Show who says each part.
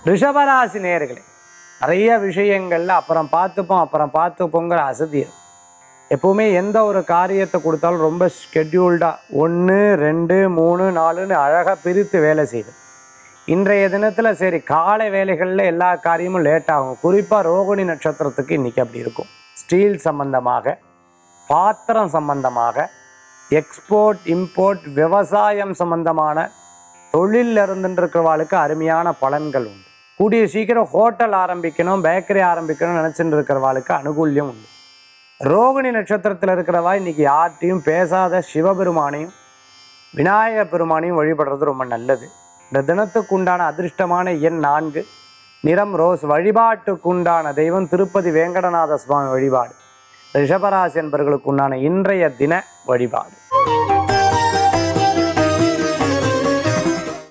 Speaker 1: ரிஷபராசி நேர்களே நிறைய விஷயங்கள்ல அப்புறம் பார்த்துப்போம் அப்புறம் பார்த்துப்போங்கிற அசதி இருக்கும். எப்பவுமே எந்த ஒரு காரியத்தை கொடுத்தாலும் ரொம்ப ஸ்கெட்யூல்டாக ஒன்று ரெண்டு மூணு நாலுன்னு அழகாக பிரித்து வேலை செய்யுது இன்றைய தினத்தில் சரி காலை வேலைகளில் எல்லா காரியமும் லேட் ஆகும் குறிப்பாக ரோகிணி நட்சத்திரத்துக்கு இன்றைக்கி அப்படி இருக்கும் ஸ்டீல் சம்பந்தமாக பாத்திரம் சம்பந்தமாக எக்ஸ்போர்ட் இம்போர்ட் விவசாயம் சம்பந்தமான தொழிலில் இருந்துருக்கிறவாளுக்கு அருமையான பலன்கள் உண்டு கூடிய சீக்கிரம் ஹோட்டல் ஆரம்பிக்கணும் பேக்கரி ஆரம்பிக்கணும்னு நினச்சிட்டு இருக்கிறவாளுக்கு அனுகூல்யம் உண்டு ரோகிணி நட்சத்திரத்தில் இருக்கிறவா இன்னைக்கு யார்கிட்டையும் பேசாத சிவபெருமானையும் விநாயக பெருமானையும் வழிபடுறது ரொம்ப நல்லது இந்த தினத்துக்கு உண்டான அதிர்ஷ்டமான எண் நான்கு நிறம் ரோஸ் வழிபாட்டுக்குண்டான தெய்வம் திருப்பதி வேங்கடநாத சுவாமி வழிபாடு ரிஷபராசி என்பவர்களுக்கு உண்டான இன்றைய தின வழிபாடு